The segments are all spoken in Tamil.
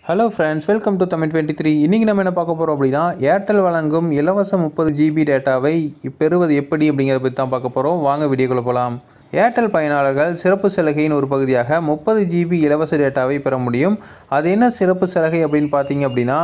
hello friends welcome to Tamil twenty three இன்றைக்கி நம்ம என்ன பார்க்க போகிறோம் அப்படின்னா ஏர்டெல் வழங்கும் இலவச முப்பது ஜிபி டேட்டாவை பெறுவது எப்படி அப்படிங்கிறத பற்றி தான் பார்க்க போகிறோம் வாங்க வீடியோக்குள்ளே போகலாம் ஏர்டெல் பயனாளர்கள் சிறப்பு சலுகையின் ஒரு பகுதியாக முப்பது ஜிபி இலவச டேட்டாவை பெற முடியும் அது என்ன சிறப்பு சலுகை அப்படின்னு பார்த்தீங்க அப்படின்னா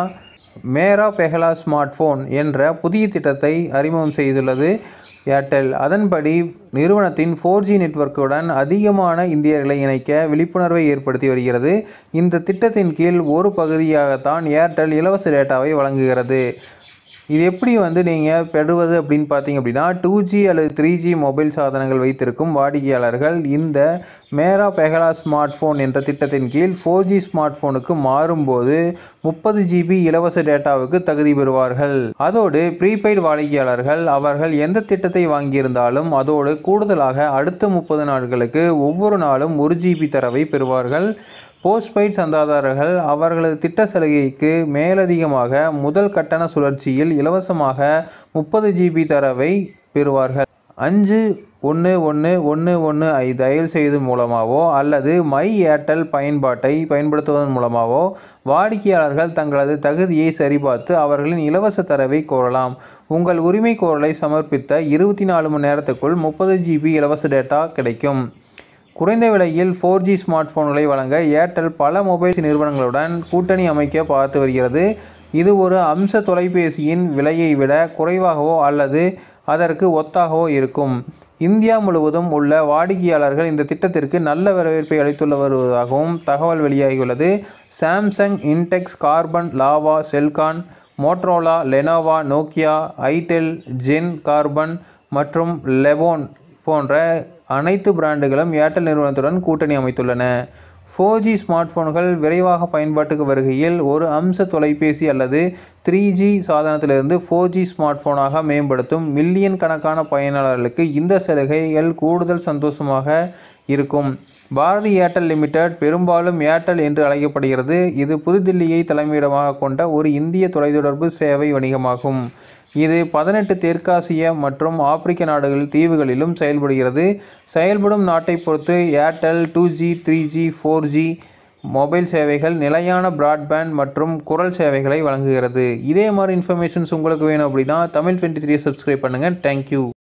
மேரா பெஹலா ஸ்மார்ட் ஃபோன் என்ற புதிய திட்டத்தை அறிமுகம் செய்துள்ளது ஏர்டெல் அதன்படி நிறுவனத்தின் ஃபோர் ஜி நெட்வொர்க்குடன் அதிகமான இந்தியர்களை இணைக்க விழிப்புணர்வை ஏற்படுத்தி வருகிறது இந்த திட்டத்தின் கீழ் ஒரு பகுதியாகத்தான் ஏர்டெல் இலவச டேட்டாவை வழங்குகிறது இது எப்படி வந்து நீங்கள் பெறுவது அப்படின்னு பார்த்தீங்க அப்படின்னா டூ ஜி அல்லது த்ரீ ஜி மொபைல் சாதனங்கள் வைத்திருக்கும் வாடிக்கையாளர்கள் இந்த மேரா பெஹலா ஸ்மார்ட் ஃபோன் என்ற திட்டத்தின் கீழ் ஃபோர் ஜி ஸ்மார்ட் ஃபோனுக்கு மாறும்போது முப்பது ஜிபி இலவச டேட்டாவுக்கு தகுதி பெறுவார்கள் அதோடு ப்ரீபெய்டு வாடிக்கையாளர்கள் அவர்கள் எந்த திட்டத்தை வாங்கியிருந்தாலும் அதோடு கூடுதலாக அடுத்த முப்பது நாட்களுக்கு ஒவ்வொரு நாளும் ஒரு ஜிபி தரவை பெறுவார்கள் போஸ்ட்பெய்ட் சந்தாதாரர்கள் அவர்களது திட்ட சலுகைக்கு மேலதிகமாக முதல் கட்டண சுழற்சியில் இலவசமாக முப்பது ஜிபி தரவை பெறுவார்கள் அஞ்சு ஒன்று ஒன்று ஒன்று ஒன்று ஐ டயல் செய்து மூலமாகவோ அல்லது மை ஏர்டெல் பயன்பாட்டை பயன்படுத்துவதன் மூலமாகவோ வாடிக்கையாளர்கள் தங்களது தகுதியை சரிபார்த்து அவர்களின் இலவச தரவை கோரலாம் உங்கள் உரிமை கோரலை சமர்ப்பித்த இருபத்தி நாலு மணி நேரத்துக்குள் முப்பது ஜிபி இலவச டேட்டா கிடைக்கும் குறைந்த விலையில் ஃபோர் ஜி ஸ்மார்ட் போன்களை வழங்க ஏர்டெல் பல மொபைல் நிறுவனங்களுடன் கூட்டணி அமைக்க பார்த்து வருகிறது இது ஒரு அம்ச தொலைபேசியின் விலையை விட குறைவாகவோ அல்லது அதற்கு ஒத்தாகவோ இருக்கும் இந்தியா முழுவதும் உள்ள வாடிக்கையாளர்கள் இந்த திட்டத்திற்கு நல்ல வரவேற்பை அளித்துள்ள வருவதாகவும் தகவல் வெளியாகியுள்ளது Samsung Intex Karbonn Lava Celkon Motorola Lenovo Nokia itel Zen Karbonn மற்றும் லெபோன் போன்ற அனைத்து பிராண்டுகளும் ஏர்டெல் நிறுவனத்துடன் கூட்டணி அமைத்துள்ளன ஃபோர் ஜி ஸ்மார்ட் போன்கள் விரைவாக பயன்பாட்டுக்கு வருகையில் ஒரு அம்ச தொலைபேசி அல்லது த்ரீ ஜி சாதனத்திலிருந்து ஃபோர் ஜி ஸ்மார்ட் போனாக மேம்படுத்தும் மில்லியன் கணக்கான பயனாளர்களுக்கு இந்த சலுகைகள் கூடுதல் சந்தோஷமாக இருக்கும் பாரதி ஏர்டெல் லிமிடெட் பெரும்பாலும் ஏர்டெல் என்று அழைக்கப்படுகிறது இது புதுதில்லியை தலைமையிடமாக கொண்ட ஒரு இந்திய தொலைத்தொடர்பு சேவை வணிகமாகும் இது பதினெட்டு தெற்காசிய மற்றும் ஆப்பிரிக்க நாடுகள் தீவுகளிலும் செயல்படுகிறது செயல்படும் நாட்டை பொறுத்து Airtel two G three G four G mobile சேவைகள் நிலையான பிராட்பேண்ட் மற்றும் குரல் சேவைகளை வழங்குகிறது இதே மாதிரி இன்ஃபர்மேஷன்ஸ் உங்களுக்கு வேணும் அப்படின்னா தமிழ் டுவெண்ட்டி த்ரீ சப்ஸ்கிரைப் பண்ணுங்கள் தேங்க்யூ